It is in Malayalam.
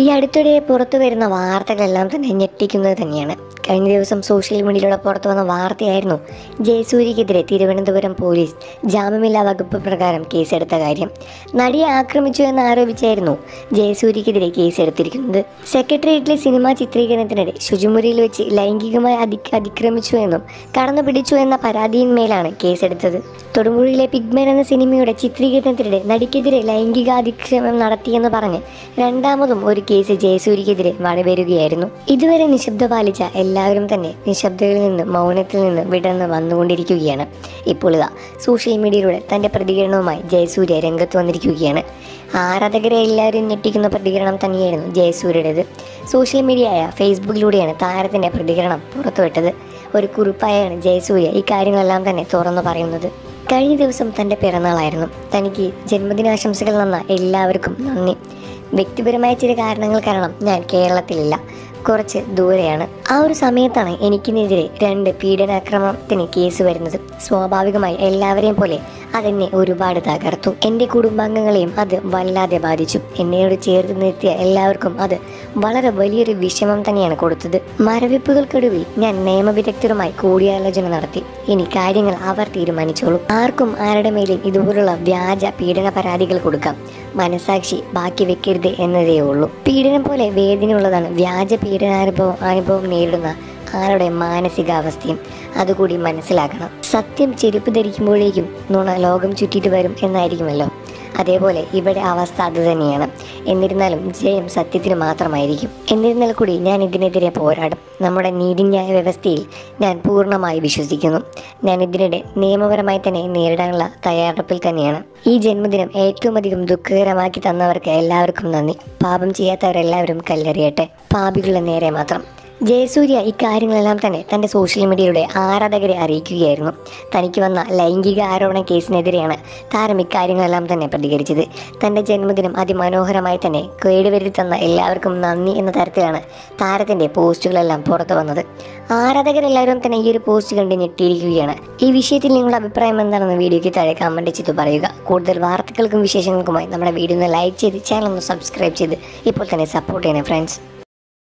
ഈ അടുത്തിടെ പുറത്തു വരുന്ന വാർത്തകളെല്ലാം തന്നെ ഞെട്ടിക്കുന്നത് തന്നെയാണ് കഴിഞ്ഞ ദിവസം സോഷ്യൽ മീഡിയയിലൂടെ പുറത്തു വന്ന വാർത്തയായിരുന്നു ജയസൂര്യക്കെതിരെ തിരുവനന്തപുരം പോലീസ് ജാമ്യമില്ലാ വകുപ്പ് പ്രകാരം കേസെടുത്ത കാര്യം നടിയെ ആക്രമിച്ചു എന്ന് ആരോപിച്ചായിരുന്നു ജയസൂര്യക്കെതിരെ കേസെടുത്തിരിക്കുന്നത് സെക്രട്ടേറിയറ്റിലെ സിനിമാ ചിത്രീകരണത്തിനിടെ ശുചിമുറിയിൽ വെച്ച് ലൈംഗികമായി അതി അതിക്രമിച്ചു എന്നും കടന്നു പിടിച്ചു എന്ന പരാതിയിന്മേലാണ് കേസെടുത്തത് തൊടുപുഴയിലെ പിഗ്മൻ എന്ന സിനിമയുടെ ചിത്രീകരണത്തിനിടെ നടിക്കെതിരെ ലൈംഗികാതിക്രമം നടത്തിയെന്ന് പറഞ്ഞ് രണ്ടാമതും ഒരു കേസ് ജയസൂര്യക്കെതിരെ വരവരുകയായിരുന്നു ഇതുവരെ നിശബ്ദ പാലിച്ച എല്ലാവരും തന്നെ നിശബ്ദതയിൽ നിന്ന് മൗനത്തിൽ നിന്ന് വിടർന്ന് വന്നുകൊണ്ടിരിക്കുകയാണ് ഇപ്പോൾ ഇതാ സോഷ്യൽ മീഡിയയിലൂടെ തൻ്റെ പ്രതികരണവുമായി ജയസൂര്യ രംഗത്ത് വന്നിരിക്കുകയാണ് ആരാധകരെ എല്ലാവരും ഞെട്ടിക്കുന്ന പ്രതികരണം തന്നെയായിരുന്നു ജയസൂര്യയുടേത് സോഷ്യൽ മീഡിയയായ ഫേസ്ബുക്കിലൂടെയാണ് താരത്തിൻ്റെ പ്രതികരണം പുറത്തുവിട്ടത് ഒരു കുറിപ്പായാണ് ജയസൂര്യ ഈ കാര്യങ്ങളെല്ലാം തന്നെ തുറന്നു പറയുന്നത് കഴിഞ്ഞ ദിവസം തൻ്റെ പിറന്നാളായിരുന്നു തനിക്ക് ജന്മദിനാശംസകൾ നന്ന എല്ലാവർക്കും നന്ദി വ്യക്തിപരമായ ചില കാരണങ്ങൾ കാരണം ഞാൻ കേരളത്തിലില്ല കുറച്ച് ദൂരെയാണ് ആ ഒരു സമയത്താണ് എനിക്കിനെതിരെ രണ്ട് പീഡനാക്രമണത്തിന് കേസ് വരുന്നത് സ്വാഭാവികമായി എല്ലാവരെയും പോലെ അതെന്നെ ഒരുപാട് തകർത്തു എൻ്റെ കുടുംബാംഗങ്ങളെയും അത് വല്ലാതെ ബാധിച്ചു എന്നോട് ചേർത്ത് നിർത്തിയ എല്ലാവർക്കും അത് വളരെ വലിയൊരു വിഷമം തന്നെയാണ് കൊടുത്തത് മരവിപ്പുകൾക്കൊടുവിൽ ഞാൻ നിയമവിദഗ്ധരുമായി കൂടിയാലോചന നടത്തി ഇനി കാര്യങ്ങൾ അവർ തീരുമാനിച്ചോളൂ ആർക്കും ആരുടെ മേലും ഇതുപോലുള്ള വ്യാജ പീഡന പരാതികൾ കൊടുക്കാം മനസാക്ഷി ബാക്കി വെക്കരുത് എന്നതേ ഉള്ളൂ പീഡനം പോലെ വേദനയുള്ളതാണ് വ്യാജ പീഡനാനുഭവം അനുഭവം നേരിടുന്ന ആരുടെ മാനസികാവസ്ഥയും അതുകൂടി മനസ്സിലാക്കണം സത്യം ചെരുപ്പ് ധരിക്കുമ്പോഴേക്കും നുണ ലോകം ചുറ്റിയിട്ട് വരും എന്നായിരിക്കുമല്ലോ അതേപോലെ ഇവിടെ അവസ്ഥ അത് തന്നെയാണ് എന്നിരുന്നാലും ജയം സത്യത്തിന് മാത്രമായിരിക്കും എന്നിരുന്നാൽ കൂടി ഞാൻ ഇതിനെതിരെ പോരാടും നമ്മുടെ നീതിന്യായ വ്യവസ്ഥയിൽ ഞാൻ പൂർണ്ണമായി വിശ്വസിക്കുന്നു ഞാൻ ഇതിനിടെ നിയമപരമായി തന്നെ നേരിടാനുള്ള തയ്യാറെടുപ്പിൽ തന്നെയാണ് ഈ ജന്മദിനം ഏറ്റവും അധികം ദുഃഖകരമാക്കി തന്നവർക്ക് എല്ലാവർക്കും നന്ദി പാപം ചെയ്യാത്തവരെല്ലാവരും കല്ലെറിയട്ടെ പാപികളുടെ നേരെ മാത്രം ജയസൂര്യ ഇക്കാര്യങ്ങളെല്ലാം തന്നെ തൻ്റെ സോഷ്യൽ മീഡിയയിലൂടെ ആരാധകരെ അറിയിക്കുകയായിരുന്നു തനിക്ക് വന്ന ലൈംഗിക ആരോപണ കേസിനെതിരെയാണ് താരം ഇക്കാര്യങ്ങളെല്ലാം തന്നെ പ്രതികരിച്ചത് തൻ്റെ ജന്മദിനം അതിമനോഹരമായി തന്നെ കേടുവരുത്തി തന്ന എല്ലാവർക്കും നന്ദി എന്ന തരത്തിലാണ് താരത്തിൻ്റെ പോസ്റ്റുകളെല്ലാം പുറത്തു വന്നത് ആരാധകരെല്ലാവരും തന്നെ ഈ ഒരു പോസ്റ്റ് കണ്ട് ഞെട്ടിയിരിക്കുകയാണ് ഈ വിഷയത്തിൽ നിങ്ങളുടെ അഭിപ്രായം എന്താണെന്ന് വീഡിയോയ്ക്ക് താഴെ കമൻറ്റ് ചെയ്ത് പറയുക കൂടുതൽ വാർത്തകൾക്കും വിശേഷങ്ങൾക്കുമായി നമ്മുടെ വീഡിയോ ഒന്ന് ലൈക്ക് ചെയ്ത് ചാനൽ ഒന്ന് സബ്സ്ക്രൈബ് ചെയ്ത് ഇപ്പോൾ തന്നെ സപ്പോർട്ട് ചെയ്യണേ ഫ്രണ്ട്സ്